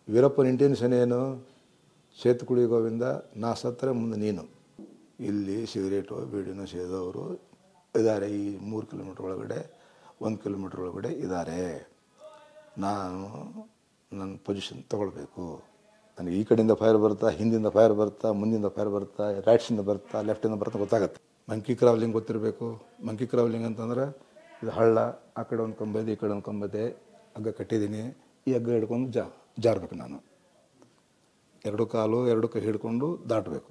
ವೀರಪ್ಪನ intention ಏನು ಸೇತುಕುಳಿ ಗೋವಿಂದ ನಾ ಸತ್ತರೆ ಮುಂದೆ ನೀನು ಇಲ್ಲಿ ಸಿಗರೇಟು ಬೀಡಿನೂ ಸೇದವರು ಇದ್ದಾರೆ ಈ ಮೂರು ಕಿಲೋಮೀಟ್ರ್ ಒಳಗಡೆ ಒಂದು ಕಿಲೋಮೀಟ್ರ್ ಒಳಗಡೆ ಇದ್ದಾರೆ ನಾನು ನನ್ನ ಪೊಸಿಷನ್ ತೊಗೊಳ್ಬೇಕು ನನಗೆ ಈ ಕಡೆಯಿಂದ ಫೈರ್ ಬರುತ್ತಾ ಹಿಂದಿಂದ ಫೈರ್ ಬರುತ್ತಾ ಮುಂದಿಂದ ಫೈರ್ ಬರುತ್ತಾ ರೈಟ್ಸಿಂದ ಬರುತ್ತಾ ಲೆಫ್ಟಿಂದ ಬರುತ್ತಾ ಗೊತ್ತಾಗುತ್ತೆ ಮಂಕಿ ಕ್ರಾವ್ಲಿಂಗ್ ಗೊತ್ತಿರಬೇಕು ಮಂಕಿ ಕ್ರಾವ್ಲಿಂಗ್ ಅಂತಂದ್ರೆ ಇದು ಹಳ್ಳ ಆ ಕಡೆ ಒಂದು ಕಂಬ ಇದೆ ಈ ಕಡೆ ಒಂದು ಕಂಬ ಇದೆ ಹಗ್ಗ ಕಟ್ಟಿದ್ದೀನಿ ಈ ಹಗ್ಗ ಹಿಡ್ಕೊಂಡು ಜಾ ಜಾರ್ಬೇಕು ನಾನು ಎರಡು ಕಾಲು ಎರಡು ಕೈ ಹಿಡ್ಕೊಂಡು ದಾಟಬೇಕು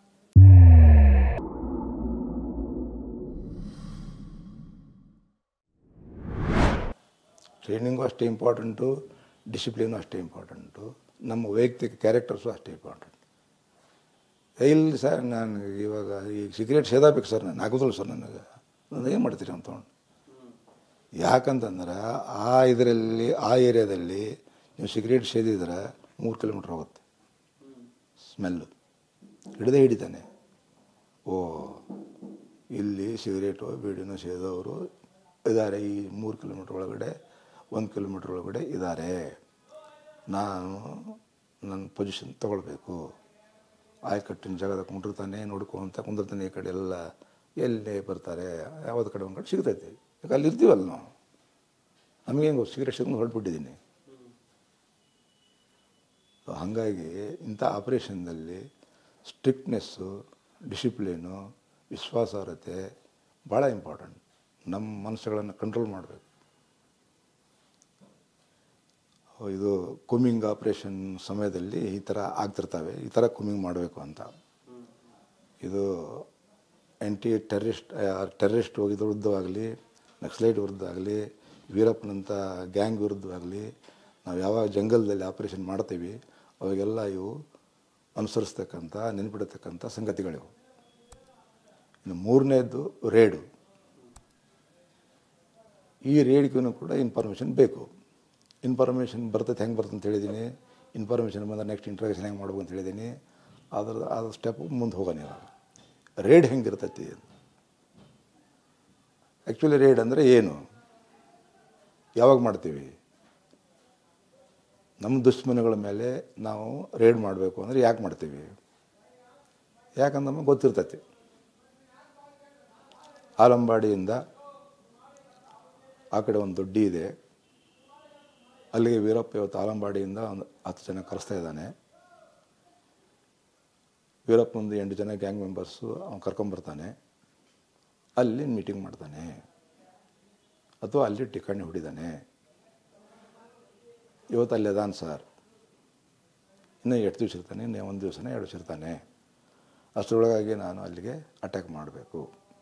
ಟ್ರೈನಿಂಗು ಅಷ್ಟೇ ಇಂಪಾರ್ಟೆಂಟು ಡಿಸಿಪ್ಲಿನು ಅಷ್ಟೇ ಇಂಪಾರ್ಟೆಂಟು ನಮ್ಮ ವೈಯಕ್ತಿಕ ಕ್ಯಾರೆಕ್ಟರ್ಸು ಅಷ್ಟೇ ಇಂಪಾರ್ಟೆಂಟ್ ಇಲ್ಲ ಸರ್ ನಾನು ಇವಾಗ ಈಗ ಸಿಗರೇಟ್ ಸೇದಾಬೇಕು ಸರ್ ನಾನು ಆಗೋದಿಲ್ಲ ಸರ್ ನನಗೆ ನಾನು ಏನು ಮಾಡ್ತೀರಿ ಅಂತ ತೊಗೊಂಡು ಯಾಕಂತಂದ್ರೆ ಆ ಇದರಲ್ಲಿ ಆ ಏರಿಯಾದಲ್ಲಿ ನೀವು ಸಿಗರೇಟ್ ಸೇದಿದ್ರೆ ಮೂರು ಕಿಲೋಮೀಟ್ರ್ ಹೋಗುತ್ತೆ ಸ್ಮೆಲ್ಲು ಹಿಡಿದೇ ಹಿಡಿತಾನೆ ಓ ಇಲ್ಲಿ ಸಿಗರೇಟು ಬೀಡಿನೂ ಸೇದವರು ಇದ್ದಾರೆ ಈ ಮೂರು ಕಿಲೋಮೀಟ್ರ್ ಒಳಗಡೆ ಒಂದು ಕಿಲೋಮೀಟ್ರ್ ಒಳಗಡೆ ಇದ್ದಾರೆ ನಾನು ನನ್ನ ಪೊಸಿಷನ್ ತೊಗೊಳ್ಬೇಕು ಆಯಕಟ್ಟಿನ ಜಾಗದಾಗ ಕುಂಡಿರ್ತಾನೆ ನೋಡ್ಕೊಂತ ಕುಂದಿರ್ತಾನೆ ಈ ಕಡೆ ಎಲ್ಲ ಎಲ್ಲೇ ಬರ್ತಾರೆ ಯಾವ್ದು ಕಡೆ ಒಂದು ಕಡೆ ಸಿಗ್ತೈತೆ ಯಾಕೆ ಅಲ್ಲಿ ಇರ್ತೀವಲ್ಲ ನಾವು ನಮಗೆ ಹೆಂಗೆ ಸಿಗರೇಟ್ ಸಿಗ್ಕೊಂಡು ಹೊರಟ್ಬಿಟ್ಟಿದ್ದೀನಿ ಸೊ ಹಾಗಾಗಿ ಇಂಥ ಆಪ್ರೇಷನ್ದಲ್ಲಿ ಸ್ಟ್ರಿಕ್ಟ್ನೆಸ್ಸು ಡಿಸಿಪ್ಲಿನು ವಿಶ್ವಾಸಾರ್ಹತೆ ಭಾಳ ಇಂಪಾರ್ಟೆಂಟ್ ನಮ್ಮ ಮನಸ್ಸುಗಳನ್ನು ಕಂಟ್ರೋಲ್ ಮಾಡಬೇಕು ಇದು ಕುಮಿಂಗ್ ಆಪ್ರೇಷನ್ ಸಮಯದಲ್ಲಿ ಈ ಥರ ಆಗ್ತಿರ್ತವೆ ಈ ಥರ ಕುಮಿಂಗ್ ಮಾಡಬೇಕು ಅಂತ ಇದು ಆ್ಯಂಟಿ ಟೆರ್ರಿಸ್ಟ್ ಟೆರ್ರಿಸ್ಟ್ ಹೋಗಿದ್ರ ವಿರುದ್ಧವಾಗಲಿ ನಕ್ಸಲೈಟ್ ವಿರುದ್ಧ ಆಗಲಿ ವೀರಪ್ಪನಂಥ ಗ್ಯಾಂಗ್ ವಿರುದ್ಧವಾಗಲಿ ನಾವು ಯಾವಾಗ ಜಂಗಲ್ದಲ್ಲಿ ಆಪ್ರೇಷನ್ ಮಾಡ್ತೀವಿ ಅವಾಗೆಲ್ಲ ಇವು ಅನುಸರಿಸ್ತಕ್ಕಂಥ ನೆನಪಿಡತಕ್ಕಂಥ ಸಂಗತಿಗಳಿವು ಇನ್ನು ಮೂರನೇದ್ದು ರೇಡು ಈ ರೇಡ್ಗೂ ಕೂಡ ಇನ್ಫಾರ್ಮೇಷನ್ ಬೇಕು ಇನ್ಫಾರ್ಮೇಷನ್ ಬರ್ತೈತೆ ಹೆಂಗೆ ಬರ್ತದೆ ಅಂತ ಹೇಳಿದ್ದೀನಿ ಇನ್ಫಾರ್ಮೇಷನ್ ಬಂದ ನೆಕ್ಸ್ಟ್ ಇಂಟ್ರಾಗೇಷನ್ ಹೆಂಗೆ ಮಾಡ್ಬೇಕು ಅಂತ ಹೇಳಿದ್ದೀನಿ ಅದ್ರ ಅದ್ರ ಸ್ಟೆಪ್ ಮುಂದೆ ಹೋಗೋಣ ಇವಾಗ ರೇಡ್ ಹೆಂಗಿರ್ತೈತಿ ಆ್ಯಕ್ಚುಲಿ ರೇಡ್ ಅಂದರೆ ಏನು ಯಾವಾಗ ಮಾಡ್ತೀವಿ ನಮ್ಮ ದುಶ್ಮನಗಳ ಮೇಲೆ ನಾವು ರೇಡ್ ಮಾಡಬೇಕು ಅಂದರೆ ಯಾಕೆ ಮಾಡ್ತೀವಿ ಯಾಕಂದ್ರೆ ನಮಗೆ ಗೊತ್ತಿರ್ತೈತಿ ಆಲಂಬಾಡಿಯಿಂದ ಆ ಕಡೆ ಒಂದು ದೊಡ್ಡಿ ಇದೆ ಅಲ್ಲಿಗೆ ವೀರಪ್ಪ ಇವತ್ತು ಆಲಂಬಾಡಿಯಿಂದ ಒಂದು ಹತ್ತು ಜನ ಕರೆಸ್ತಾ ಇದ್ದಾನೆ ವೀರಪ್ಪನೊಂದು ಎಂಟು ಜನ ಗ್ಯಾಂಗ್ ಮೆಂಬರ್ಸು ಅವ್ನು ಕರ್ಕೊಂಬರ್ತಾನೆ ಅಲ್ಲಿ ಮೀಟಿಂಗ್ ಮಾಡ್ತಾನೆ ಅಥವಾ ಅಲ್ಲಿ ಟಿಕಣಿ ಹೊಡಿದಾನೆ ಇವತ್ತು ಅಲ್ಲಿ ಅದಾನ ಸರ್ ಇನ್ನೂ ಎಷ್ಟು ದಿವಸ ಇರ್ತಾನೆ ಇನ್ನೂ ಒಂದು ದಿವಸನೇ ಎರಡು ದಿವಸ ಇರ್ತಾನೆ ಅಷ್ಟರೊಳಗಾಗಿ ನಾನು ಅಲ್ಲಿಗೆ ಅಟ್ಯಾಕ್ ಮಾಡಬೇಕು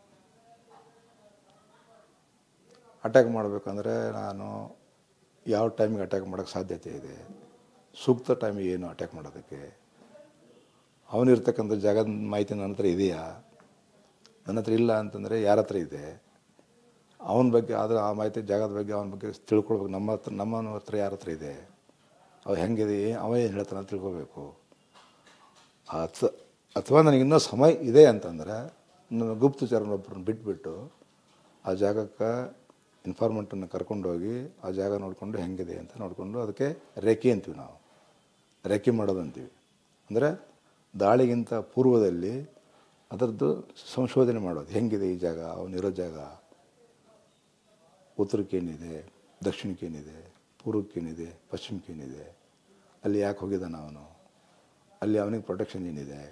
ಅಟ್ಯಾಕ್ ಮಾಡಬೇಕಂದ್ರೆ ನಾನು ಯಾವ ಟೈಮಿಗೆ ಅಟ್ಯಾಕ್ ಮಾಡೋಕ್ಕೆ ಸಾಧ್ಯತೆ ಇದೆ ಸೂಕ್ತ ಟೈಮಿಗೆ ಏನು ಅಟ್ಯಾಕ್ ಮಾಡೋದಕ್ಕೆ ಅವನಿರ್ತಕ್ಕಂಥ ಜಾಗದ ಮಾಹಿತಿ ನನ್ನ ಹತ್ರ ಇದೆಯಾ ನನ್ನ ಹತ್ರ ಇಲ್ಲ ಅಂತಂದರೆ ಯಾರ ಹತ್ರ ಇದೆ ಅವನ ಬಗ್ಗೆ ಆದರೆ ಆ ಮಾಹಿತಿ ಜಾಗದ ಬಗ್ಗೆ ಅವನ ಬಗ್ಗೆ ತಿಳ್ಕೊಳ್ಬೇಕು ನಮ್ಮ ಹತ್ರ ನಮ್ಮ ಹತ್ರ ಯಾರ ಹತ್ರ ಇದೆ ಅವ ಹೆಂಗಿದೆ ಅವ ಏನು ಹೇಳ್ತಾನೆ ಅಂತ ತಿಳ್ಕೊಬೇಕು ಅಥ ಅಥವಾ ನನಗೆ ಇನ್ನೂ ಸಮಯ ಇದೆ ಅಂತಂದ್ರೆ ನನ್ನ ಗುಪ್ತಚರನೊಬ್ಬರನ್ನ ಬಿಟ್ಬಿಟ್ಟು ಆ ಜಾಗಕ್ಕೆ ಇನ್ಫಾರ್ಮೆಂಟನ್ನು ಕರ್ಕೊಂಡೋಗಿ ಆ ಜಾಗ ನೋಡಿಕೊಂಡು ಹೆಂಗಿದೆ ಅಂತ ನೋಡಿಕೊಂಡು ಅದಕ್ಕೆ ರೇಖೆ ಅಂತೀವಿ ನಾವು ರೇಖೆ ಮಾಡೋದು ಅಂತೀವಿ ಅಂದರೆ ದಾಳಿಗಿಂತ ಪೂರ್ವದಲ್ಲಿ ಅದರದ್ದು ಸಂಶೋಧನೆ ಮಾಡೋದು ಹೆಂಗಿದೆ ಈ ಜಾಗ ಅವನಿರೋ ಜಾಗ ಉತ್ತರಕ್ಕೇನಿದೆ ದಕ್ಷಿಣಕ್ಕೇನಿದೆ ಪೂರ್ವಕ್ಕೇನಿದೆ ಪಶ್ಚಿಮಕ್ಕೇನಿದೆ ಅಲ್ಲಿ ಯಾಕೆ ಹೋಗಿದ್ದಾನೆ ಅವನು ಅಲ್ಲಿ ಅವನಿಗೆ ಪ್ರೊಟೆಕ್ಷನ್ ಏನಿದೆ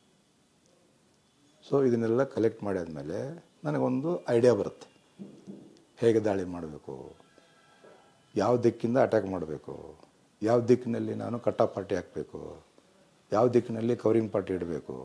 ಸೊ ಇದನ್ನೆಲ್ಲ ಕಲೆಕ್ಟ್ ಮಾಡಿದ್ಮೇಲೆ ನನಗೊಂದು ಐಡಿಯಾ ಬರುತ್ತೆ ಹೇಗೆ ದಾಳಿ ಮಾಡಬೇಕು ಯಾವ ದಿಕ್ಕಿಂದ ಅಟ್ಯಾಕ್ ಮಾಡಬೇಕು ಯಾವ ದಿಕ್ಕಿನಲ್ಲಿ ನಾನು ಕಟ್ಟ ಪಾರ್ಟಿ ಹಾಕಬೇಕು ಯಾವ ದಿಕ್ಕಿನಲ್ಲಿ ಕವರಿಂಗ್ ಪಾರ್ಟಿ ಇಡಬೇಕು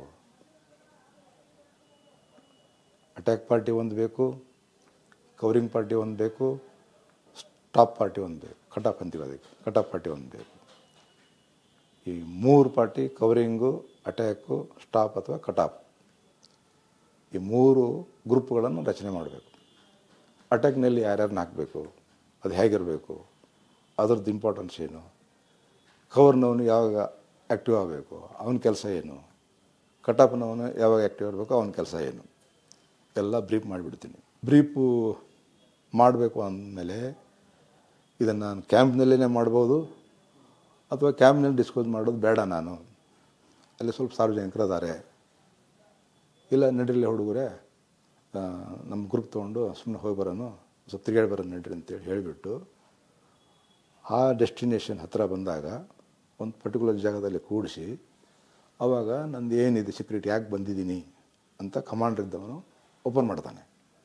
ಅಟ್ಯಾಕ್ ಪಾರ್ಟಿ ಒಂದು ಬೇಕು ಕವರಿಂಗ್ ಪಾರ್ಟಿ ಒಂದು ಬೇಕು ಸ್ಟಾಪ್ ಪಾರ್ಟಿ ಒಂದು ಬೇಕು ಕಟಾಪ್ ಅಂತೀವಿ ಅದಕ್ಕೆ ಕಟಾಪ್ ಪಾರ್ಟಿ ಒಂದು ಬೇಕು ಈ ಮೂರು ಪಾರ್ಟಿ ಕವರಿಂಗು ಅಟ್ಯಾಕು ಸ್ಟಾಪ್ ಅಥವಾ ಕಟಾಪ್ ಈ ಮೂರು ಗ್ರೂಪ್ಗಳನ್ನು ರಚನೆ ಮಾಡಬೇಕು ಅಟ್ಯಾಕ್ನಲ್ಲಿ ಯಾರ್ಯಾರನ್ನ ಹಾಕಬೇಕು ಅದು ಹೇಗಿರಬೇಕು ಅದರದ್ದು ಇಂಪಾರ್ಟೆನ್ಸ್ ಏನು ಕವರ್ನವನು ಯಾವಾಗ ಆ್ಯಕ್ಟಿವ್ ಆಗಬೇಕು ಅವನ ಕೆಲಸ ಏನು ಕಟಾಪ್ನವನು ಯಾವಾಗ ಆ್ಯಕ್ಟಿವ್ ಇರಬೇಕು ಅವನ ಕೆಲಸ ಏನು ಎಲ್ಲ ಬ್ರೀಫ್ ಮಾಡಿಬಿಡ್ತೀನಿ ಬ್ರೀಫು ಮಾಡಬೇಕು ಅಂದಮೇಲೆ ಇದನ್ನು ನಾನು ಕ್ಯಾಂಪ್ನಲ್ಲೇ ಮಾಡ್ಬೋದು ಅಥವಾ ಕ್ಯಾಮ್ನಲ್ಲಿ ಡಿಸ್ಕ್ಲೋಸ್ ಮಾಡೋದು ಬೇಡ ನಾನು ಅಲ್ಲಿ ಸ್ವಲ್ಪ ಸಾರ್ವಜನಿಕರು ಅದಾರೆ ಇಲ್ಲ ನಡೀಲಿ ಹುಡುಗರೆ ಆ, ನಮ್ಮ ಗ್ರೂಪ್ ತೊಗೊಂಡು ಸುಮ್ಮನೆ ಹೋಗಿ ಬರೋನು ಸ್ವಲ್ಪ ತಿರುಗಾಡಿ ಬರೋಣ ನಡ್ರಿ ಅಂತೇಳಿ ಹೇಳಿಬಿಟ್ಟು ಆ ಡೆಸ್ಟಿನೇಷನ್ ಹತ್ತಿರ ಬಂದಾಗ ಒಂದು ಪರ್ಟಿಕ್ಯುಲರ್ ಜಾಗದಲ್ಲಿ ಕೂಡಿಸಿ ಆವಾಗ ನಂದು ಏನಿದೆ ಸೀಕ್ರೆಟ್ ಯಾಕೆ ಬಂದಿದ್ದೀನಿ ಅಂತ ಕಮಾಂಡರ್ ಇದ್ದವನು ಓಪನ್ ಮಾಡ್ತಾನೆ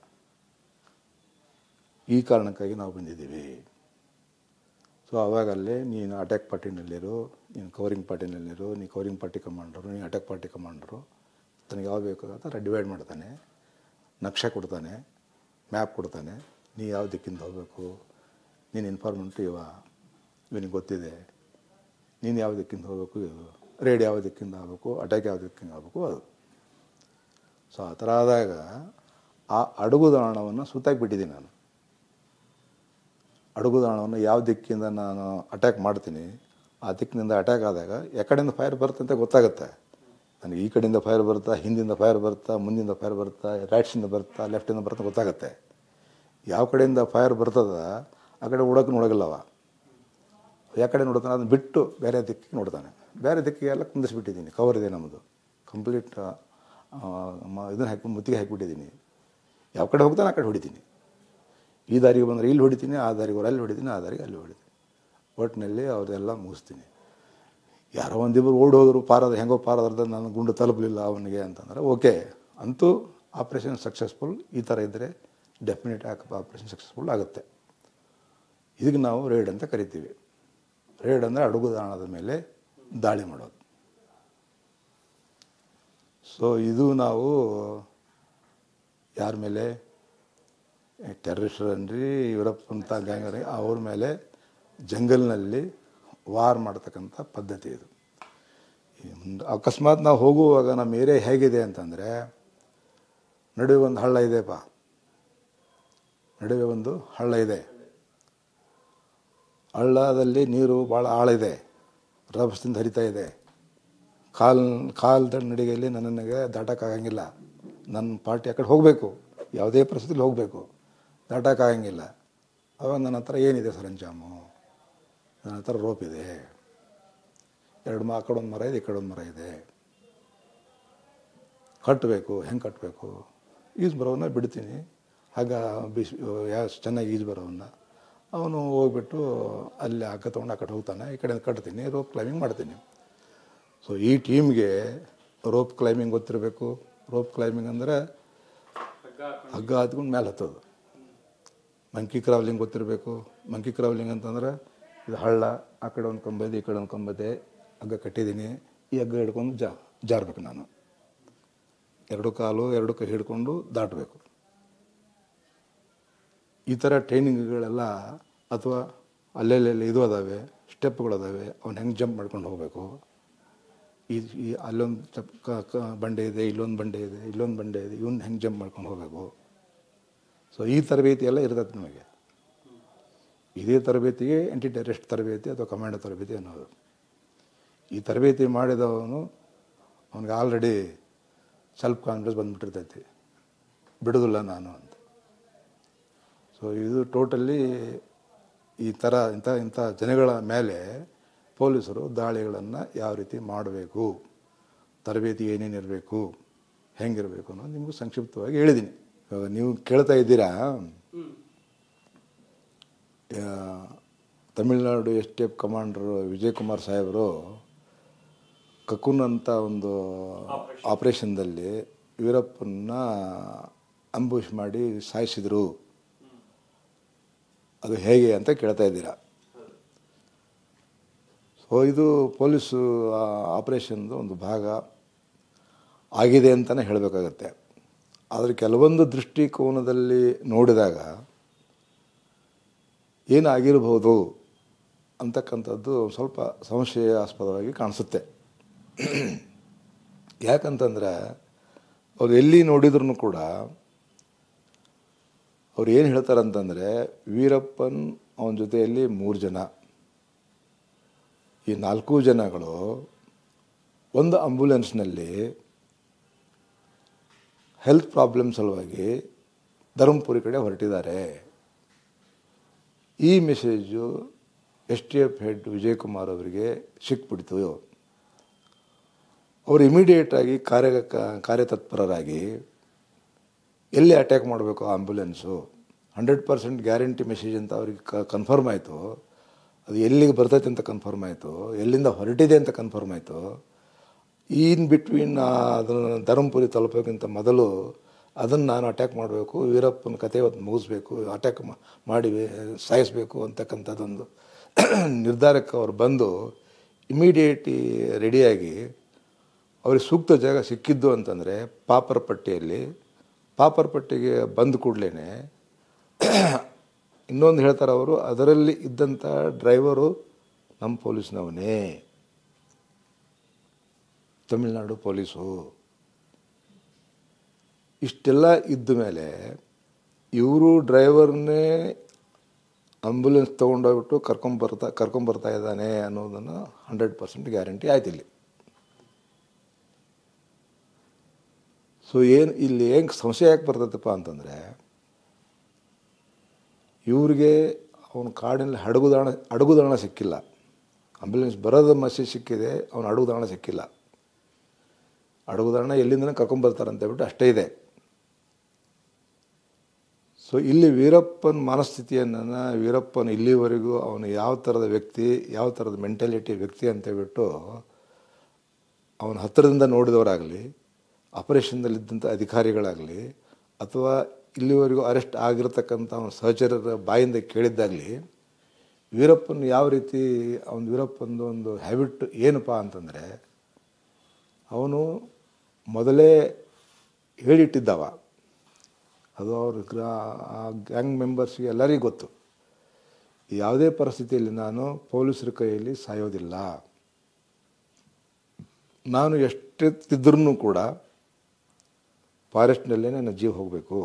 ಈ ಕಾರಣಕ್ಕಾಗಿ ನಾವು ಬಂದಿದ್ದೀವಿ ಸೊ ಆವಾಗಲ್ಲೇ ನೀನು ಅಟ್ಯಾಕ್ ಪಾರ್ಟಿನಲ್ಲಿರು ನೀನು ಕವರಿಂಗ್ ಪಾರ್ಟಿನಲ್ಲಿರು ನೀನು ಕವರಿಂಗ್ ಪಾರ್ಟಿ ಕಮಾಂಡರು ನೀನು ಅಟ್ಯಾಕ್ ಪಾರ್ಟಿ ಕಮಾಂಡರು ತನಗೆ ಯಾವ ಬೇಕು ಅಂತ ಡಿವೈಡ್ ಮಾಡ್ತಾನೆ ನಕ್ಷೆ ಕೊಡ್ತಾನೆ ಮ್ಯಾಪ್ ಕೊಡ್ತಾನೆ ನೀ ಯಾವ ದಿಕ್ಕಿಂದ ಹೋಗಬೇಕು ನೀನು ಇನ್ಫಾರ್ಮೆಂಟ್ ಇವ ಇವನಿಗೆ ಗೊತ್ತಿದೆ ನೀನು ಯಾವ ದಿಕ್ಕಿಂದ ಹೋಗಬೇಕು ಇದು ರೇಡ್ ಯಾವ ದಿಕ್ಕಿಂದ ಆಗಬೇಕು ಅಟ್ಯಾಕ್ ಯಾವ ದಿಕ್ಕಿಂದ ಆಗಬೇಕು ಅದು ಸೊ ಆ ಥರ ಆದಾಗ ಆ ಅಡುಗುದಾಣವನ್ನು ಸುತ್ತಾಕಿ ಬಿಟ್ಟಿದ್ದೀನಿ ನಾನು ಅಡುಗುದಾಣವನ್ನು ಯಾವ ದಿಕ್ಕಿಂದ ನಾನು ಅಟ್ಯಾಕ್ ಮಾಡ್ತೀನಿ ಆ ದಿಕ್ಕಿನಿಂದ ಅಟ್ಯಾಕ್ ಆದಾಗ ಯಾಕಡೆಯಿಂದ ಫೈರ್ ಬರುತ್ತೆ ಅಂತ ಗೊತ್ತಾಗುತ್ತೆ ನನಗೆ ಈ ಕಡೆಯಿಂದ ಫೈರ್ ಬರುತ್ತಾ ಹಿಂದಿಂದ ಫೈರ್ ಬರುತ್ತಾ ಮುಂದಿಂದ ಫೈರ್ ಬರುತ್ತಾ ರೈಟ್ಸಿಂದ ಬರುತ್ತಾ ಲೆಫ್ಟಿಂದ ಬರುತ್ತಾ ಗೊತ್ತಾಗುತ್ತೆ ಯಾವ ಕಡೆಯಿಂದ ಫೈರ್ ಬರ್ತದ ಆ ಕಡೆ ಓಡೋಕೆ ನೋಡೋಗಿಲ್ಲವ ಯಾವ ಕಡೆ ನೋಡ್ತಾನೆ ಅದನ್ನ ಬಿಟ್ಟು ಬೇರೆ ದಿಕ್ಕಿಗೆ ನೋಡ್ತಾನೆ ಬೇರೆ ದಿಕ್ಕಿಗೆಲ್ಲ ಕುಂದಿಸ್ಬಿಟ್ಟಿದ್ದೀನಿ ಕವರ್ ಇದೆ ನಮ್ಮದು ಕಂಪ್ಲೀಟ್ ಇದನ್ನು ಹಾಕಿ ಮುತ್ತಿಗೆ ಹಾಕಿಬಿಟ್ಟಿದ್ದೀನಿ ಯಾವ ಕಡೆ ಹೋಗ್ತಾನೆ ಆ ಕಡೆ ಹೊಡಿತೀನಿ ಈ ದಾರಿಗೆ ಬಂದರೆ ಇಲ್ಲಿ ಹೊಡಿತೀನಿ ಆ ದಾರಿಗೆ ಅಲ್ಲಿ ಹೊಡಿತೀನಿ ಆ ದಾರಿಗೆ ಅಲ್ಲಿ ಹೊಡಿತೀನಿ ಒಟ್ಟಿನಲ್ಲಿ ಅವ್ರದ್ದೆಲ್ಲ ಮುಗಿಸ್ತೀನಿ ಯಾರೋ ಒಂದಿಬ್ಬರು ಓಡಿ ಹೋದರು ಪಾರದ ಹೆಂಗೋ ಪಾರದ್ರದ ನಾನು ಗುಂಡು ತಲುಪಲಿಲ್ಲ ಅವನಿಗೆ ಅಂತಂದರೆ ಓಕೆ ಅಂತೂ ಆಪ್ರೇಷನ್ ಸಕ್ಸಸ್ಫುಲ್ ಈ ಥರ ಇದ್ದರೆ ಡೆಫಿನೆಟ್ ಆಪ್ರೇಷನ್ ಸಕ್ಸಸ್ಫುಲ್ ಆಗುತ್ತೆ ಇದಕ್ಕೆ ನಾವು ರೇಡ್ ಅಂತ ಕರಿತೀವಿ ರೇಡ್ ಅಂದರೆ ಅಡುಗುದಾಣದ ಮೇಲೆ ದಾಳಿ ಮಾಡೋದು ಸೊ ಇದು ನಾವು ಯಾರ ಮೇಲೆ ಟೆರರಿಸ್ಟರ್ ಅನ್ರಿ ಯುರೋಪ್ ಗ್ಯಾಂಗರಿ ಅವ್ರ ಮೇಲೆ ಜಂಗಲ್ನಲ್ಲಿ ವಾರ್ ಮಾಡ್ತಕ್ಕಂಥ ಪದ್ಧತಿ ಇದು ಈ ಮುಂದೆ ಅಕಸ್ಮಾತ್ ನಾವು ಹೋಗುವಾಗ ನಮ್ಮ ಏರಿಯಾ ಹೇಗಿದೆ ಅಂತಂದರೆ ನಡುವೆ ಒಂದು ಹಳ್ಳ ಇದೆಪ್ಪ ನಡುವೆ ಒಂದು ಹಳ್ಳ ಇದೆ ಹಳ್ಳದಲ್ಲಿ ನೀರು ಭಾಳ ಆಳ ಇದೆ ರಭಸದಿಂದ ಹರಿತಾ ಇದೆ ಕಾಲ್ ಕಾಲ್ದ ನಡಿಗೆಯಲ್ಲಿ ನನಗೆ ದಾಟಕ್ಕಾಗಂಗಿಲ್ಲ ನನ್ನ ಪಾರ್ಟಿ ಆ ಕಡೆ ಹೋಗಬೇಕು ಯಾವುದೇ ಪರಿಸ್ಥಿತಿಲಿ ಹೋಗಬೇಕು ದಾಟಕ್ಕಾಗಂಗಿಲ್ಲ ಅವಾಗ ನನ್ನ ಹತ್ರ ಏನಿದೆ ಸರಂಜಾಮು ನನ್ನ ಹತ್ರ ರೋಪ್ ಇದೆ ಎರಡು ಮ ಆ ಕಡೆ ಒಂದು ಮರ ಇದೆ ಈ ಕಡೆ ಒಂದು ಮರ ಇದೆ ಕಟ್ಟಬೇಕು ಹೆಂಗೆ ಕಟ್ಟಬೇಕು ಈಜು ಬರೋವನ್ನ ಬಿಡ್ತೀನಿ ಆಗ ಬಿಸಿ ಯಾವ ಚೆನ್ನಾಗಿ ಈಜು ಬರೋವನ್ನ ಅವನು ಹೋಗ್ಬಿಟ್ಟು ಅಲ್ಲಿ ಹಗ್ಗ ತೊಗೊಂಡು ಆ ಕಡೆ ಹೋಗ್ತಾನೆ ಈ ಕಡೆ ಕಟ್ತೀನಿ ರೋಪ್ ಕ್ಲೈಂಬಿಂಗ್ ಮಾಡ್ತೀನಿ ಸೊ ಈ ಟೀಮ್ಗೆ ರೋಪ್ ಕ್ಲೈಂಬಿಂಗ್ ಗೊತ್ತಿರಬೇಕು ರೋಪ್ ಕ್ಲೈಂಬಿಂಗ್ ಅಂದರೆ ಹಗ್ಗ ಹತ್ಕೊಂಡು ಮೇಲೆ ಹತ್ತೋದು ಮಂಕಿ ಕ್ರಾವ್ಲಿಂಗ್ ಗೊತ್ತಿರಬೇಕು ಮಂಕಿ ಕ್ರಾವ್ಲಿಂಗ್ ಅಂತಂದ್ರೆ ಇದು ಹಳ್ಳ ಆ ಕಡೆ ಒಂದು ಕಂಬ ಇದೆ ಈ ಕಡೆ ಒಂದು ಕಂಬ ಇದೆ ಹಗ್ಗ ಕಟ್ಟಿದ್ದೀನಿ ಈ ಹಗ್ಗ ಹಿಡ್ಕೊಂಡು ಜಾ ಜಾರ್ಬೇಕು ನಾನು ಎರಡು ಕಾಲು ಎರಡು ಕೈ ಹಿಡ್ಕೊಂಡು ದಾಟಬೇಕು ಈ ಥರ ಟ್ರೈನಿಂಗ್ಗಳೆಲ್ಲ ಅಥವಾ ಅಲ್ಲೆಲ್ಲೆಲ್ಲಿ ಇದು ಅದಾವೆ ಸ್ಟೆಪ್ಗಳದಾವೆ ಅವ್ನು ಹೆಂಗೆ ಜಂಪ್ ಮಾಡ್ಕೊಂಡು ಹೋಗಬೇಕು ಈ ಈ ಅಲ್ಲೊಂದು ಚಪ್ ಕ ಕ ಬಂಡೆ ಇದೆ ಇಲ್ಲೊಂದು ಬಂಡೆ ಇದೆ ಇಲ್ಲೊಂದು ಬಂಡೆ ಇದೆ ಇವನ್ನ ಹೆಂಗೆ ಜಂಪ್ ಮಾಡ್ಕೊಂಡು ಹೋಗಬೇಕು ಸೊ ಈ ತರಬೇತಿ ಎಲ್ಲ ಇರ್ತದೆ ನಮಗೆ ಇದೇ ತರಬೇತಿಗೆ ಆ್ಯಂಟಿ ಟೆರರಿಸ್ಟ್ ತರಬೇತಿ ಅಥವಾ ಕಮಾಂಡೋ ತರಬೇತಿ ಅನ್ನೋದು ಈ ತರಬೇತಿ ಮಾಡಿದವನು ಅವನಿಗೆ ಆಲ್ರೆಡಿ ಸೆಲ್ಫ್ ಕಾನ್ಫಿಡೆನ್ಸ್ ಬಂದ್ಬಿಟ್ಟಿರ್ತೈತಿ ಬಿಡೋದಿಲ್ಲ ನಾನು ಅಂತ ಸೊ ಇದು ಟೋಟಲಿ ಈ ಥರ ಇಂಥ ಇಂಥ ಜನಗಳ ಮೇಲೆ ಪೊಲೀಸರು ದಾಳಿಗಳನ್ನು ಯಾವ ರೀತಿ ಮಾಡಬೇಕು ತರಬೇತಿ ಏನೇನಿರಬೇಕು ಹೆಂಗಿರಬೇಕು ಅನ್ನೋದು ನಿಮಗೂ ಸಂಕ್ಷಿಪ್ತವಾಗಿ ಹೇಳಿದ್ದೀನಿ ಇವಾಗ ನೀವು ಕೇಳ್ತಾ ಇದ್ದೀರಾ ಆ, Tamil Nadu S T F commander Vijay Kumar ಸಾಹೇಬರು ಕಕುನ್ ಅಂತ ಒಂದು ಆಪರೇಷನ್ದಲ್ಲಿ ವೀರಪ್ಪನ್ನ ಅಂಬುಷ್ ಮಾಡಿ ಸಾಯಿಸಿದರು ಅದು ಹೇಗೆ ಅಂತ ಕೇಳ್ತಾ ಇದ್ದೀರಾ ಸೊ ಇದು ಪೊಲೀಸು ಆಪರೇಷನ್ದು ಒಂದು ಭಾಗ ಆಗಿದೆ ಅಂತಲೇ ಹೇಳಬೇಕಾಗತ್ತೆ ಆದರೆ ಕೆಲವೊಂದು ದೃಷ್ಟಿಕೋನದಲ್ಲಿ ನೋಡಿದಾಗ ಏನಾಗಿರಬಹುದು ಅಂತಕ್ಕಂಥದ್ದು ಸ್ವಲ್ಪ ಸಂಶಯಾಸ್ಪದವಾಗಿ ಕಾಣಿಸುತ್ತೆ ಯಾಕಂತಂದರೆ ಅವ್ರು ಎಲ್ಲಿ ನೋಡಿದ್ರು ಕೂಡ ಅವ್ರು ಏನು ಹೇಳ್ತಾರಂತಂದರೆ ವೀರಪ್ಪನ್ ಅವನ ಜೊತೆಯಲ್ಲಿ ಮೂರು ಜನ ಈ ನಾಲ್ಕು ಜನಗಳು ಒಂದು ಆಂಬ್ಯುಲೆನ್ಸ್ನಲ್ಲಿ ಹೆಲ್ತ್ ಪ್ರಾಬ್ಲಮ್ ಸಲುವಾಗಿ ಧರ್ಮಪುರಿ ಕಡೆ ಹೊರಟಿದ್ದಾರೆ ಈ message S T F head Vijay Kumar ಅವರಿಗೆ ಸಿಕ್ಬಿಡ್ತು ಅವರು ಇಮಿಡಿಯೇಟಾಗಿ ಕಾರ್ಯ ಕಾರ್ಯತತ್ಪರರಾಗಿ ಎಲ್ಲಿ ಅಟ್ಯಾಕ್ ಮಾಡಬೇಕು ಆ ambulance hundred percent guarantee message ಅಂತ ಅವ್ರಿಗೆ ಕ ಕನ್ಫರ್ಮ್ ಆಯಿತು ಅದು ಎಲ್ಲಿಗೆ ಬರ್ತೈತೆ ಅಂತ ಕನ್ಫರ್ಮ್ ಆಯಿತು ಎಲ್ಲಿಂದ ಹೊರಟಿದೆ ಅಂತ ಕನ್ಫರ್ಮ್ ಆಯಿತು ಇನ್ ಬಿಟ್ವೀನ್ ಅದನ್ನು ಧರ್ಮಪುರಿ ತಲುಪೋಕ್ಕಿಂತ ಮೊದಲು ಅದನ್ನು ನಾನು ಅಟ್ಯಾಕ್ ಮಾಡಬೇಕು ವೀರಪ್ಪನ ಕತೆ ಇವತ್ತು ಮುಗಿಸ್ಬೇಕು ಅಟ್ಯಾಕ್ ಮಾಡಿ ಸಾಯಿಸಬೇಕು ಅಂತಕ್ಕಂಥದ್ದೊಂದು ನಿರ್ಧಾರಕ್ಕೆ ಅವ್ರು ಬಂದು ಇಮಿಡಿಯೇಟಿ ರೆಡಿಯಾಗಿ ಅವ್ರಿಗೆ ಸೂಕ್ತ ಜಾಗ ಸಿಕ್ಕಿದ್ದು ಅಂತಂದರೆ ಪಾಪರ್ ಪಟ್ಟಿಯಲ್ಲಿ ಪಾಪರ್ ಪಟ್ಟಿಗೆ ಬಂದ ಕೂಡಲೇ ಇನ್ನೊಂದು ಹೇಳ್ತಾರೆ ಅವರು ಅದರಲ್ಲಿ ಇದ್ದಂಥ ಡ್ರೈವರು ನಮ್ಮ ಪೊಲೀಸ್ನವನೇ ತಮಿಳ್ನಾಡು ಪೊಲೀಸು ಇಷ್ಟೆಲ್ಲ ಇದ್ದ ಮೇಲೆ ಇವರು ಡ್ರೈವರ್ನೇ ಆಂಬುಲೆನ್ಸ್ ತೊಗೊಂಡೋಗ್ಬಿಟ್ಟು ಕರ್ಕೊಂಬರ್ತಾ ಕರ್ಕೊಂಬರ್ತಾ ಇದ್ದಾನೆ ಅನ್ನೋದನ್ನು ಹಂಡ್ರೆಡ್ ಪರ್ಸೆಂಟ್ ಗ್ಯಾರಂಟಿ ಆಯ್ತು ಇಲ್ಲಿ ಸೊ ಏನು ಇಲ್ಲಿ ಹೆಂಗೆ ಸಂಶಯ ಯಾಕೆ ಬರ್ತೈತಪ್ಪ ಅಂತಂದರೆ ಇವ್ರಿಗೆ ಅವನ ಕಾಡಿನಲ್ಲಿ ಹಡಗುದಾಣ ಅಡಗುದಾಣ ಸಿಕ್ಕಿಲ್ಲ ಆಂಬುಲೆನ್ಸ್ ಬರೋದ ಮೆಸೇಜ್ ಸಿಕ್ಕಿದೆ ಅವನ ಅಡಗುದಾಣ ಸಿಕ್ಕಿಲ್ಲ ಅಡಗುದಾಣ ಎಲ್ಲಿಂದನೇ ಕರ್ಕೊಂಬರ್ತಾರೆ ಅಂತ ಹೇಳ್ಬಿಟ್ಟು ಅಷ್ಟೇ ಇದೆ ಸೊ ಇಲ್ಲಿ ವೀರಪ್ಪನ ಮನಸ್ಥಿತಿಯನ್ನು ವೀರಪ್ಪನ ಇಲ್ಲಿವರೆಗೂ ಅವನು ಯಾವ ಥರದ ವ್ಯಕ್ತಿ ಯಾವ ಥರದ ಮೆಂಟಾಲಿಟಿ ವ್ಯಕ್ತಿ ಅಂತ ಹೇಳ್ಬಿಟ್ಟು ಅವನ ಹತ್ತಿರದಿಂದ ನೋಡಿದವರಾಗಲಿ ಆಪರೇಷನ್ದಲ್ಲಿದ್ದಂಥ ಅಧಿಕಾರಿಗಳಾಗಲಿ ಅಥವಾ ಇಲ್ಲಿವರೆಗೂ ಅರೆಸ್ಟ್ ಆಗಿರತಕ್ಕಂಥ ಅವನ ಸಹಚರರ ಬಾಯಿಂದ ಕೇಳಿದ್ದಾಗಲಿ ವೀರಪ್ಪನ ಯಾವ ರೀತಿ ಅವನ ವೀರಪ್ಪಂದು ಒಂದು ಹ್ಯಾಬಿಟ್ ಏನಪ್ಪ ಅಂತಂದರೆ ಅವನು ಮೊದಲೇ ಹೇಳಿಟ್ಟಿದ್ದವ ಅದು ಅವ್ರ ಗ್ರಾ ಆ ಗ್ಯಾಂಗ್ ಮೆಂಬರ್ಸ್ಗೆ ಎಲ್ಲರಿಗೂ ಗೊತ್ತು ಯಾವುದೇ ಪರಿಸ್ಥಿತಿಯಲ್ಲಿ ನಾನು ಪೊಲೀಸರ ಕೈಯಲ್ಲಿ ಸಾಯೋದಿಲ್ಲ ನಾನು ಎಷ್ಟೆತ್ತಿದ್ರೂ ಕೂಡ ಫಾರೆಸ್ಟ್ನಲ್ಲೇ ನನ್ನ ಜೀವ ಹೋಗಬೇಕು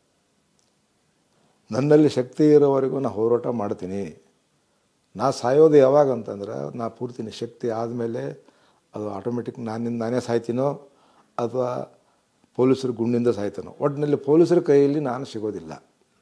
ನನ್ನಲ್ಲಿ ಶಕ್ತಿ ಇರೋವರೆಗೂ ನಾನು ಹೋರಾಟ ಮಾಡ್ತೀನಿ ನಾ ಸಾಯೋದು ಯಾವಾಗ ಅಂತಂದ್ರೆ ನಾ ಪೂರ್ತಿ ಶಕ್ತಿ ಆದಮೇಲೆ ಅದು ಆಟೋಮೆಟಿಕ್ ನಾನಿಂದ ನಾನೇ ಸಾಯ್ತೀನೋ ಅಥವಾ ಪೊಲೀಸರು ಗುಂಡಿಂದ ಸಾಯ್ತಾನೋ ಒಟ್ಟಿನಲ್ಲಿ ಪೊಲೀಸರ ಕೈಯಲ್ಲಿ ನಾನು ಸಿಗೋದಿಲ್ಲ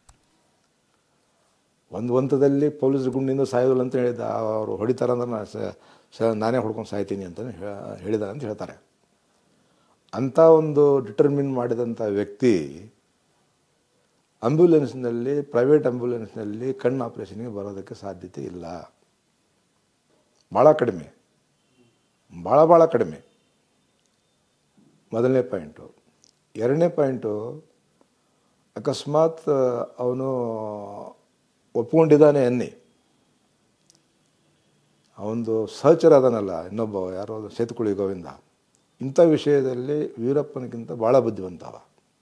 ಒಂದು ಹಂತದಲ್ಲಿ ಪೊಲೀಸರು ಗುಂಡಿಂದ ಸಾಯೋದಿಲ್ಲ ಅಂತ ಹೇಳಿದ ಅವರು ಹೊಡಿತಾರೆ ಅಂದ್ರೆ ನಾನು ಸ ನಾನೇ ಹೊಡ್ಕೊಂಡು ಸಾಯ್ತೀನಿ ಅಂತ ಹೇಳಿದ ಅಂತ ಹೇಳ್ತಾರೆ ಅಂಥ ಒಂದು ಡಿಟರ್ಮಿನ್ ಮಾಡಿದಂಥ ವ್ಯಕ್ತಿ ಆಂಬ್ಯುಲೆನ್ಸ್ನಲ್ಲಿ ಪ್ರೈವೇಟ್ ಆಂಬ್ಯುಲೆನ್ಸ್ನಲ್ಲಿ ಕಣ್ಣು ಆಪ್ರೇಷನ್ಗೆ ಬರೋದಕ್ಕೆ ಸಾಧ್ಯತೆ ಇಲ್ಲ ಭಾಳ ಕಡಿಮೆ ಭಾಳ ಭಾಳ ಕಡಿಮೆ ಮೊದಲನೇ ಪಾಯಿಂಟು ಎರಡನೇ ಪಾಯಿಂಟು ಅಕಸ್ಮಾತ್ ಅವನು ಒಪ್ಕೊಂಡಿದ್ದಾನೆ ಅನ್ನಿ ಅವನದು ಸಹಚರ ಅದನಲ್ಲ ಇನ್ನೊಬ್ಬ ಯಾರೋ ಸೇತುಕುಳಿ ಗೋವಿಂದ ಇಂಥ ವಿಷಯದಲ್ಲಿ ವೀರಪ್ಪನಿಗಿಂತ ಭಾಳ ಬುದ್ಧಿವಂತವ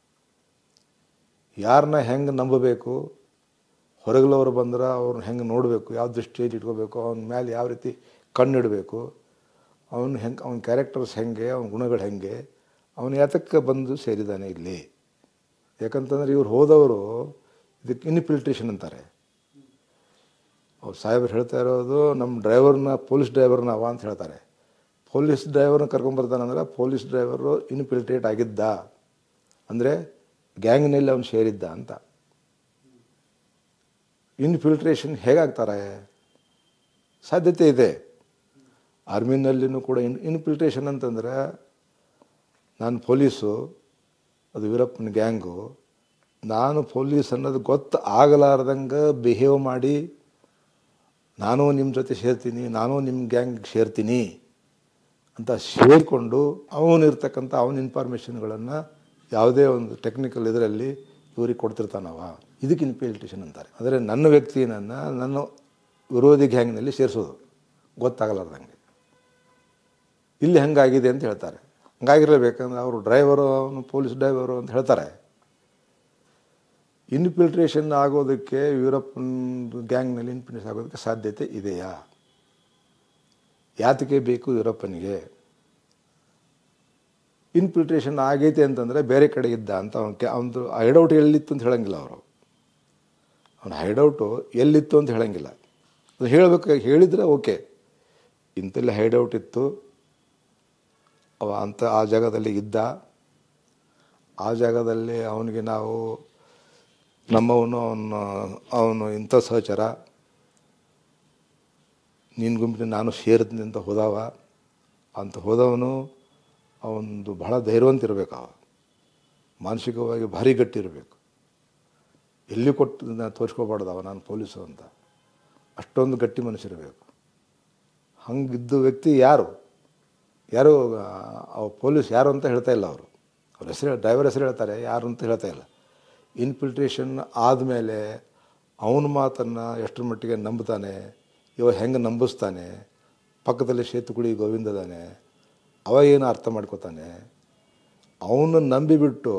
ಯಾರನ್ನ ಹೆಂಗೆ ನಂಬಬೇಕು ಹೊರಗಲವರು ಬಂದ್ರೆ ಅವ್ರನ್ನ ಹೆಂಗೆ ನೋಡಬೇಕು ಯಾವ ದೃಷ್ಟಿಯಲ್ಲಿ ಇಟ್ಕೋಬೇಕು ಅವನ ಮೇಲೆ ಯಾವ ರೀತಿ ಕಣ್ಣಿಡಬೇಕು ಅವನು ಹೆಂಗೆ ಅವನ ಕ್ಯಾರೆಕ್ಟರ್ಸ್ ಹೆಂಗೆ ಅವನ ಗುಣಗಳು ಹೆಂಗೆ ಅವನು ಯಾತಕ್ಕೆ ಬಂದು ಸೇರಿದ್ದಾನೆ ಇಲ್ಲಿ ಯಾಕಂತಂದ್ರೆ ಇವ್ರು ಹೋದವರು ಇದಕ್ಕೆ ಇನ್ಫಿಲ್ಟ್ರೇಷನ್ ಅಂತಾರೆ ಅವ್ರು ಸಾಹೇಬರು ಹೇಳ್ತಾ ಇರೋದು ನಮ್ಮ ಡ್ರೈವರ್ನ ಪೊಲೀಸ್ ಡ್ರೈವರ್ನ ಅವ ಅಂತ ಹೇಳ್ತಾರೆ ಪೊಲೀಸ್ ಡ್ರೈವರ್ನ ಕರ್ಕೊಂಬರ್ತಾನಂದ್ರೆ ಪೊಲೀಸ್ ಡ್ರೈವರು ಇನ್ಫಿಲ್ಟ್ರೇಟ್ ಆಗಿದ್ದ ಅಂದರೆ ಗ್ಯಾಂಗ್ನಲ್ಲಿ ಅವನು ಸೇರಿದ್ದ ಅಂತ ಇನ್ಫಿಲ್ಟ್ರೇಷನ್ ಹೇಗಾಗ್ತಾರೆ ಸಾಧ್ಯತೆ ಇದೆ ಆರ್ಮಿನಲ್ಲಿನೂ ಕೂಡ ಇನ್ ಇನ್ಫಿಲ್ಟ್ರೇಷನ್ ಅಂತಂದ್ರೆ ನಾನು ಪೊಲೀಸು ಅದು ವೀರಪ್ಪನ ಗ್ಯಾಂಗು ನಾನು ಪೊಲೀಸ್ ಅನ್ನೋದು ಗೊತ್ತು ಆಗಲಾರ್ದಂಗೆ ಬಿಹೇವ್ ಮಾಡಿ ನಾನು ನಿಮ್ಮ ಜೊತೆ ಸೇರ್ತೀನಿ ನಾನು ನಿಮ್ಮ ಗ್ಯಾಂಗ್ ಸೇರ್ತೀನಿ ಅಂತ ಸೇರಿಕೊಂಡು ಅವನಿರ್ತಕ್ಕಂಥ ಅವನ ಇನ್ಫಾರ್ಮೇಷನ್ಗಳನ್ನು ಯಾವುದೇ ಒಂದು ಟೆಕ್ನಿಕಲ್ ಇದರಲ್ಲಿ ಇವ್ರಿಗೆ ಕೊಡ್ತಿರ್ತಾನವ ಇದಕ್ಕೆ ಇನ್ಫಿಲ್ಟ್ರೇಷನ್ ಅಂತಾರೆ ಅಂದರೆ ನನ್ನ ವ್ಯಕ್ತಿಯನ್ನು ನನ್ನ ವಿರೋಧಿ ಗ್ಯಾಂಗ್ನಲ್ಲಿ ಸೇರಿಸೋದು ಗೊತ್ತಾಗಲಾರ್ದಂಗೆ ಇಲ್ಲಿ ಹಂಗಾಗಿದೆ ಅಂತ ಹೇಳ್ತಾರೆ ಹಂಗಾಗಿರಬೇಕಂದ್ರೆ ಅವರು ಡ್ರೈವರು ಅವನು ಪೊಲೀಸ್ ಡ್ರೈವರು ಅಂತ ಹೇಳ್ತಾರೆ ಇನ್ಫಿಲ್ಟ್ರೇಷನ್ ಆಗೋದಕ್ಕೆ ಯುರೋಪನ್ ಗ್ಯಾಂಗ್ನಲ್ಲಿ ಇನ್ಫಿಲ್ಟ್ರೇಷನ್ ಆಗೋದಕ್ಕೆ ಸಾಧ್ಯತೆ ಇದೆಯಾ ಯಾತಕ್ಕೆ ಬೇಕು ಯುರೋಪನಿಗೆ ಇನ್ಫಿಲ್ಟ್ರೇಷನ್ ಆಗೈತೆ ಅಂತಂದರೆ ಬೇರೆ ಕಡೆ ಇದ್ದ ಅಂತ ಅವನ ಅವನದು ಹೈಡೌಟ್ ಎಲ್ಲಿತ್ತು ಅಂತ ಹೇಳಂಗಿಲ್ಲ ಅವರು ಅವನ ಹೈಡೌಟು ಎಲ್ಲಿತ್ತು ಅಂತ ಹೇಳಂಗಿಲ್ಲ ಅದು ಹೇಳಬೇಕು ಹೇಳಿದರೆ ಓಕೆ ಇಂತೆಲ್ಲ ಹೈಡೌಟ್ ಇತ್ತು ಅವ ಅಂಥ ಆ ಜಾಗದಲ್ಲಿ ಇದ್ದ ಆ ಜಾಗದಲ್ಲಿ ಅವನಿಗೆ ನಾವು ನಮ್ಮವನು ಅವನು ಅವನು ಇಂಥ ಸಹಚರ ನಿನ್ನ ಗುಂಪಿನ ನಾನು ಸೇರ್ತೀನಿ ಅಂತ ಹೋದವ ಅಂತ ಹೋದವನು ಅವನದು ಬಹಳ ಧೈರ್ಯವಂತ ಇರಬೇಕು ಅವ ಮಾನಸಿಕವಾಗಿ ಭಾರಿ ಗಟ್ಟಿರಬೇಕು ಎಲ್ಲಿ ಕೊಟ್ಟು ನಾನು ತೋರಿಸ್ಕೋಬಾರ್ದು ಅವ ನಾನು ಪೊಲೀಸು ಅಂತ ಅಷ್ಟೊಂದು ಗಟ್ಟಿ ಮನಸ್ಸಿರಬೇಕು ಹಂಗಿದ್ದ ವ್ಯಕ್ತಿ ಯಾರು ಯಾರು ಅವ ಪೊಲೀಸ್ ಯಾರು ಅಂತ ಹೇಳ್ತಾ ಇಲ್ಲ ಅವರು ಅವ್ರ ಹೆಸರು ಡ್ರೈವರ್ ಹೆಸರು ಹೇಳ್ತಾರೆ ಯಾರು ಅಂತ ಹೇಳ್ತಾ ಇಲ್ಲ ಇನ್ಫಿಲ್ಟ್ರೇಷನ್ ಆದಮೇಲೆ ಅವನ ಮಾತನ್ನು ಎಷ್ಟರ ಮಟ್ಟಿಗೆ ನಂಬ್ತಾನೆ ಇವ ಹೆಂಗೆ ನಂಬಿಸ್ತಾನೆ ಪಕ್ಕದಲ್ಲಿ ಸೇತುಗುಡಿ ಗೋವಿಂದದಾನೆ ಅವ ಏನು ಅರ್ಥ ಮಾಡ್ಕೋತಾನೆ ಅವನು ನಂಬಿಬಿಟ್ಟು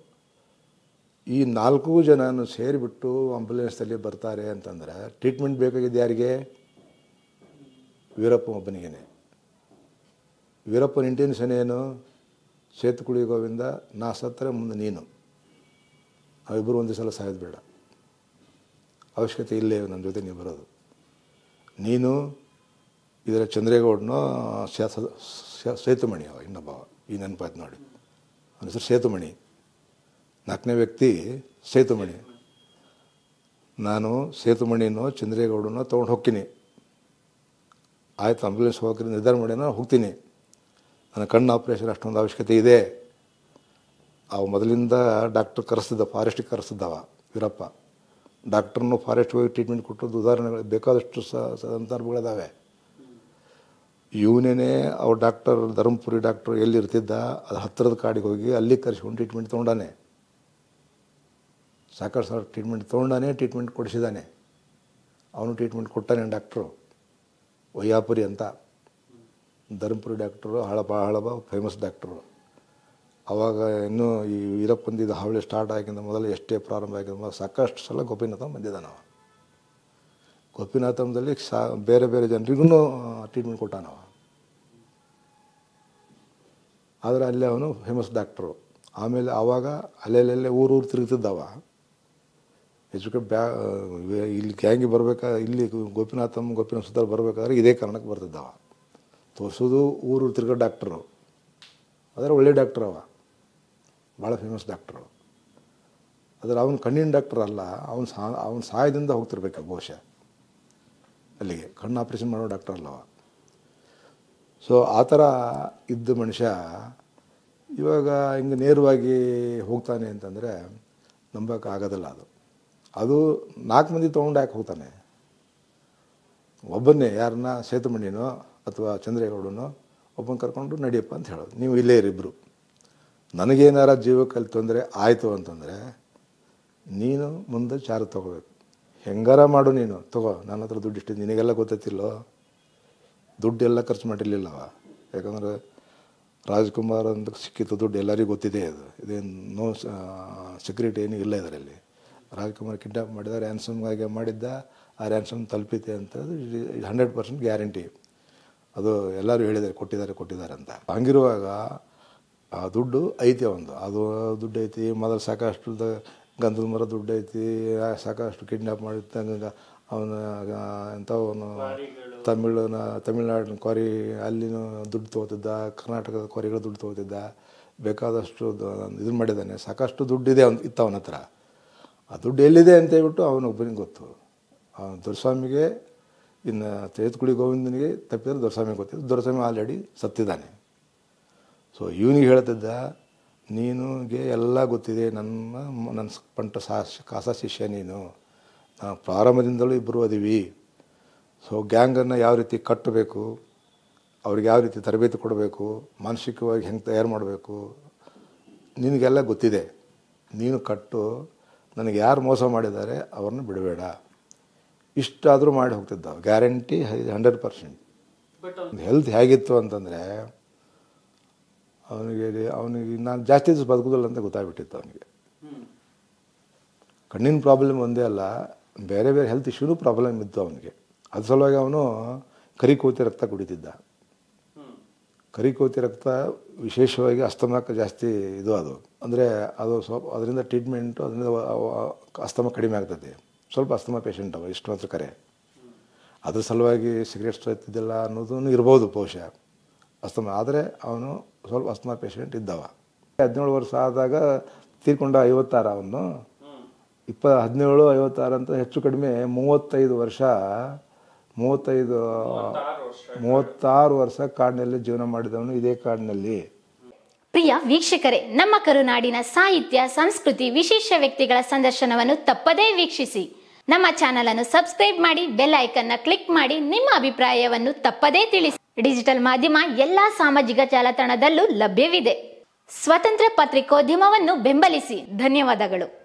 ಈ ನಾಲ್ಕು ಜನನು ಸೇರಿಬಿಟ್ಟು ಆಂಬುಲೆನ್ಸಲ್ಲಿ ಬರ್ತಾರೆ ಅಂತಂದರೆ ಟ್ರೀಟ್ಮೆಂಟ್ ಬೇಕಾಗಿದ್ದು ಯಾರಿಗೆ ವೀರಪ್ಪ ಒಬ್ಬನಿಗೇನೆ ವೀರಪ್ಪನ ಇಂಟೆನ್ಷನ್ ಏನು ಸೇತುಕುಳಿ ಗೋವಿಂದ ನಾ ಸತ್ತರೆ ಮುಂದೆ ನೀನು ನಾವಿಬ್ಬರು ಒಂದೇ ಸಲ ಸಾಯೋದು ಬೇಡ ಅವಶ್ಯಕತೆ ಇಲ್ಲೇ ನನ್ನ ಜೊತೆ ನೀವು ಬರೋದು ನೀನು ಇದರ ಚಂದ್ರೇಗೌಡನೋ ಸ್ಯಾ- ಸ್ಯಾ- ಸೇತುಮಣಿ ಅವ ಇನ್ನೊಬ್ಬ ಈ ನೆನಪಾಯ್ತು ನೋಡಿ ಅವನ ಹೆಸರು ಸೇತುಮಣಿ ನಾಲ್ಕನೇ ವ್ಯಕ್ತಿ ಸೇತುಮಣಿ ನಾನು ಸೇತುಮಣಿನೋ ಚಂದ್ರೇಗೌಡನೋ ತೊಗೊಂಡು ಹೋಗ್ತೀನಿ ಆಯ್ತು ಆಂಬುಲೆನ್ಸ್ ಹೋಗ್ರಿ ನಿರ್ಧಾರ ಮಾಡ್ಯಾನ ಹೋಗ್ತೀನಿ ನನ್ನ ಕಣ್ಣು ಆಪ್ರೇಷನ್ ಅಷ್ಟೊಂದು ಅವಶ್ಯಕತೆ ಇದೆ ಅವ ಮೊದಲಿಂದ ಡಾಕ್ಟರ್ ಕರೆಸ್ತಿದ್ದ ಫಾರೆಸ್ಟಿಗೆ ಕರೆಸ್ತಿದ್ದವ ವೀರಪ್ಪ ಡಾಕ್ಟ್ರನ್ನು ಫಾರೆಸ್ಟ್ ಹೋಗಿ ಟ್ರೀಟ್ಮೆಂಟ್ ಕೊಟ್ಟದ್ದು ಉದಾಹರಣೆಗಳು ಬೇಕಾದಷ್ಟು ಸ ಸಂದರ್ಭಗಳಿದಾವೆ ಇವನೇನೆ ಅವ್ರ ಡಾಕ್ಟರ್ ಧರ್ಮಪುರಿ ಡಾಕ್ಟರ್ ಎಲ್ಲಿ ಇರ್ತಿದ್ದ ಅದು ಹತ್ತಿರದ ಕಾಡಿಗೆ ಹೋಗಿ ಅಲ್ಲಿ ಕರೆಸ್ಕೊಂಡು ಟ್ರೀಟ್ಮೆಂಟ್ ತೊಗೊಂಡಾನೆ ಸಾಕಷ್ಟು ಸಲ ಟ್ರೀಟ್ಮೆಂಟ್ ತೊಗೊಂಡಾನೆ ಟ್ರೀಟ್ಮೆಂಟ್ ಕೊಡಿಸಿದ್ದಾನೆ ಅವನು ಟ್ರೀಟ್ಮೆಂಟ್ ಕೊಟ್ಟಾನೆ ಡಾಕ್ಟ್ರು ವಯ್ಯಾಪುರಿ ಅಂತ ಧರ್ಮಪುರಿ ಡಾಕ್ಟ್ರು ಹಳಬ ಹಳಬ ಫೇಮಸ್ ಡಾಕ್ಟ್ರು ಆವಾಗ ಇನ್ನೂ ಈ ವೀರಪ್ಪಂದಿದ್ದು ಹಾವಳಿ ಸ್ಟಾರ್ಟ್ ಆಗಿಂದ ಮೊದಲು ಎಷ್ಟೇ ಪ್ರಾರಂಭ ಆಗಿದ ಮೊದಲು ಸಾಕಷ್ಟು ಸಲ ಗೋಪಿನಾಥಂ ಬಂದಿದ್ದ ನಾವು ಗೋಪಿನಾಥಂದಲ್ಲಿ ಸಾ ಬೇರೆ ಬೇರೆ ಜನರಿಗೂ ಟ್ರೀಟ್ಮೆಂಟ್ ಕೊಟ್ಟಾನವ ಆದರೆ ಅಲ್ಲಿ ಅವನು ಫೇಮಸ್ ಡಾಕ್ಟ್ರು ಆಮೇಲೆ ಆವಾಗ ಅಲ್ಲೆಲ್ಲೆಲ್ಲೇ ಊರೂರು ತಿರುಗ್ತಿದ್ದವ ಹೆಚ್ಚು ಬ್ಯಾ ಇಲ್ಲಿ ಗ್ಯಾಂಗಿ ಬರ್ಬೇಕಾ ಇಲ್ಲಿ ಗೋಪಿನಾಥಂ ಗೋಪಿನಾಥ ಸುತ್ತ ಬರ್ಬೇಕಾದ್ರೆ ಇದೇ ಕಾರಣಕ್ಕೆ ಬರ್ತಿದ್ದವ ತೋರಿಸೋದು ಊರು ತಿರ್ಗೋ ಡಾಕ್ಟ್ರು ಆದರೆ ಒಳ್ಳೆ ಡಾಕ್ಟ್ರ್ ಅವ ಭಾಳ ಫೇಮಸ್ ಡಾಕ್ಟ್ರು ಆದರೆ ಅವನು ಕಣ್ಣಿನ ಡಾಕ್ಟರ್ ಅಲ್ಲ ಅವನು ಸಾ ಅವನ ಸಹಾಯದಿಂದ ಹೋಗ್ತಿರ್ಬೇಕು ಬಹುಶಃ ಅಲ್ಲಿಗೆ ಕಣ್ಣು ಆಪ್ರೇಷನ್ ಮಾಡೋ ಡಾಕ್ಟರ್ ಅಲ್ಲವ ಸೊ ಆ ಥರ ಇದ್ದ ಮನುಷ್ಯ ಇವಾಗ ಹಿಂಗೆ ನೇರವಾಗಿ ಹೋಗ್ತಾನೆ ಅಂತಂದರೆ ನಂಬೋಕೆ ಆಗೋದಿಲ್ಲ ಅದು ಅದು ನಾಲ್ಕು ಮಂದಿ ತೊಗೊಂಡು ಯಾಕೆ ಹೋಗ್ತಾನೆ ಒಬ್ಬನ್ನೇ ಯಾರನ್ನ ಸೇತುಮಣಿನೋ ಅಥವಾ ಚಂದ್ರೇಗೌಡನೋ ಒಬ್ಬನ ಕರ್ಕೊಂಡು ನಡಿಯಪ್ಪ ಅಂತ ಹೇಳೋದು ನೀವು ಇಲ್ಲೇ ಇರಿಬ್ಬರು ನನಗೇನಾರ ಜೀವಕ್ಕಲ್ಲಿ ತೊಂದರೆ ಆಯಿತು ಅಂತಂದರೆ ನೀನು ಮುಂದೆ ಚಾರು ತೊಗೋಬೇಕು ಹೆಂಗಾರ ಮಾಡು ನೀನು ತಗೋ ನನ್ನ ಹತ್ರ ದುಡ್ಡು ಇಷ್ಟಿದೆ ನಿನಗೆಲ್ಲ ಗೊತ್ತೈತಿಲ್ಲೋ ದುಡ್ಡೆಲ್ಲ ಖರ್ಚು ಮಾಡಿರಲಿಲ್ಲವ ಯಾಕಂದರೆ ರಾಜ್ಕುಮಾರ್ ಅಂತ ಸಿಕ್ಕಿತ್ತು ದುಡ್ಡು ಎಲ್ಲರಿಗೂ ಗೊತ್ತಿದೆ ಅದು ಇದೇನು ನೋ ಸೆಕ್ಯೂರಿಟಿ ಏನೂ ಇಲ್ಲ ಇದರಲ್ಲಿ ರಾಜ್ಕುಮಾರ್ ಕಿಡ್ನಾಪ್ ಮಾಡಿದ ರ್ಯಾನ್ಸಮ್ಗಾಗಿ ಮಾಡಿದ್ದ ಆ ರ್ಯಾನ್ಸಮ್ ತಲುಪಿತೆ ಅಂತ ಹಂಡ್ರೆಡ್ ಪರ್ಸೆಂಟ್ ಗ್ಯಾರಂಟಿ ಅದು ಎಲ್ಲರೂ ಹೇಳಿದ್ದಾರೆ ಕೊಟ್ಟಿದ್ದಾರೆ ಕೊಟ್ಟಿದ್ದಾರೆ ಅಂತ ಹಂಗಿರುವಾಗ ಆ ದುಡ್ಡು ಐತಿ ಒಂದು ಅದು ದುಡ್ಡು ಐತಿ ಮೊದಲು ಸಾಕಷ್ಟು ದ- ಗಂಧದ ಮರ ದುಡ್ಡು ಐತಿ ಆ ಸಾಕಷ್ಟು ಕಿಡ್ನಾಪ್ ಮಾಡಿದ್ದಂಗ ಅವನ ಎಂಥವನು ತಮಿಳಿನ ತಮಿಳ್ನಾಡಿನ ಕ್ವಾರಿ ಅಲ್ಲಿನೂ ದುಡ್ಡು ತೊಗೋತಿದ್ದ ಕರ್ನಾಟಕದ ಕ್ವಾರಿಗಳು ದುಡ್ಡು ತೊಗೋತಿದ್ದ ಬೇಕಾದಷ್ಟು ಇದನ್ನು ಮಾಡಿದ್ದಾನೆ ಸಾಕಷ್ಟು ದುಡ್ಡಿದೆ ಅವ್ನು ಇತ್ತು ಅವನ ಹತ್ರ ಆ ದುಡ್ಡು ಎಲ್ಲಿದೆ ಅಂತ ಹೇಳ್ಬಿಟ್ಟು ಅವನೊಬ್ಬನಿಗೆ ಗೊತ್ತು ಅವನು ದೊರೆಸ್ವಾಮಿಗೆ ಇನ್ನು ತೇತ್ಕುಳಿ ಗೋವಿಂದನಿಗೆ ತಪ್ಪಿದ್ರೆ ದೊರೆಸ್ವಾಮಿಗೆ ಗೊತ್ತಿದ್ದು ದೊರೆಸ್ವಾಮಿ ಆಲ್ರೆಡಿ ಸತ್ತಿದ್ದಾನೆ ಸೊ ಇವನಿಗೆ ಹೇಳ್ತಿದ್ದ ನೀನುಗೆ ಎಲ್ಲ ಗೊತ್ತಿದೆ ನನ್ನ ನನ್ನ ಪಂಟ ಸಾ ಕಾಸ ಶಿಷ್ಯ ನೀನು ನಾವು ಪ್ರಾರಂಭದಿಂದಲೂ ಇಬ್ಬರು ಅದೀವಿ ಸೊ ಗ್ಯಾಂಗನ್ನು ಯಾವ ರೀತಿ ಕಟ್ಟಬೇಕು ಅವ್ರಿಗೆ ಯಾವ ರೀತಿ ತರಬೇತಿ ಕೊಡಬೇಕು ಮಾನಸಿಕವಾಗಿ ಹೆಂಗೆ ತಯಾರು ಮಾಡಬೇಕು ನಿನಗೆಲ್ಲ ಗೊತ್ತಿದೆ ನೀನು ಕಟ್ಟು ನನಗೆ ಯಾರು ಮೋಸ ಮಾಡಿದ್ದಾರೆ ಅವ್ರನ್ನ ಬಿಡಬೇಡ ಇಷ್ಟಾದರೂ ಮಾಡಿ ಹೋಗ್ತಿದ್ದ ಗ್ಯಾರಂಟಿ ಹಂಡ್ರೆಡ್ ಪರ್ಸೆಂಟ್ ಹೆಲ್ತ್ ಹೇಗಿತ್ತು ಅಂತಂದರೆ ಅವನಿಗೆ ಅವನಿಗೆ ನಾನು ಜಾಸ್ತಿ ದಿವಸ ಬದುಕೋದಿಲ್ಲ ಅಂತ ಗೊತ್ತಾಗ್ಬಿಟ್ಟಿತ್ತು ಅವನಿಗೆ ಕಣ್ಣಿನ ಪ್ರಾಬ್ಲಮ್ ಒಂದೇ ಅಲ್ಲ ಬೇರೆ ಬೇರೆ ಹೆಲ್ತ್ ಇಶ್ಯೂನೂ ಪ್ರಾಬ್ಲಮ್ ಇತ್ತು ಅವನಿಗೆ ಅದ್ರ ಸಲುವಾಗಿ ಅವನು ಕರಿಕೋತಿ ರಕ್ತ ಕುಡಿತಿದ್ದ ಕರಿಕೋತಿ ರಕ್ತ ವಿಶೇಷವಾಗಿ ಅಸ್ತಮಕ್ಕೆ ಜಾಸ್ತಿ ಇದು ಅದು ಅಂದರೆ ಅದು ಸ್ವಲ್ಪ ಅದರಿಂದ ಟ್ರೀಟ್ಮೆಂಟು ಅದರಿಂದ ಅವ- ಅವ- ಅಸ್ತಮ ಕಡಿಮೆ ಆಗ್ತದೆ ಸ್ವಲ್ಪ ಅಸ್ತಮ ಪೇಷಂಟ್ ಅವ ಇಷ್ಟು ಮಾತ್ರ ಕರೆ ಅದ್ರ ಸಲುವಾಗಿ ಸಿಗರೇಟ್ ಸೇರ್ತಿದ್ದಿಲ್ಲ ಅನ್ನೋದು ಇರ್ಬೋದು ಬಹುಶಃ ಅಸ್ತಮ ಆದರೆ ಅವನು ಸ್ವಲ್ಪ ಅಸ್ತಮ ಪೇಷಂಟ್ ಇದ್ದವ ಹದಿನೇಳು ವರ್ಷ ಆದಾಗ ತೀರ್ಕೊಂಡ ಐವತ್ತಾರು ಅವನು ಇಪ್ಪ ಹದಿನೇಳು ಐವತ್ತಾರು ಅಂತ ಹೆಚ್ಚು ಕಡಿಮೆ ಮೂವತ್ತೈದು ವರ್ಷ ಮೂವತ್ತೈದು ಮೂವತ್ತಾರು ವರ್ಷ ಕಾಡಿನಲ್ಲಿ ಜೀವನ ಮಾಡಿದವನು ಇದೇ ಕಾಡಿನಲ್ಲಿ ಪ್ರಿಯ ವೀಕ್ಷಕರೇ ನಮ್ಮ ಕರುನಾಡಿನ ಸಾಹಿತ್ಯ ಸಂಸ್ಕೃತಿ ವಿಶೇಷ ವ್ಯಕ್ತಿಗಳ ಸಂದರ್ಶನವನ್ನು ತಪ್ಪದೇ ವೀಕ್ಷಿಸಿ ನಮ್ಮ ಚಾನಲ್ ಅನ್ನು ಸಬ್ಸ್ಕ್ರೈಬ್ ಮಾಡಿ ಬೆಲ್ ಐಕನ್ನ ಕ್ಲಿಕ್ ಮಾಡಿ ನಿಮ್ಮ ಅಭಿಪ್ರಾಯವನ್ನು ತಪ್ಪದೇ ತಿಳಿಸಿ ಡಿಜಿಟಲ್ ಮಾಧ್ಯಮ ಎಲ್ಲಾ ಸಾಮಾಜಿಕ ಜಾಲತಾಣದಲ್ಲೂ ಲಭ್ಯವಿದೆ ಸ್ವತಂತ್ರ ಪತ್ರಿಕೋದ್ಯಮವನ್ನು ಬೆಂಬಲಿಸಿ ಧನ್ಯವಾದಗಳು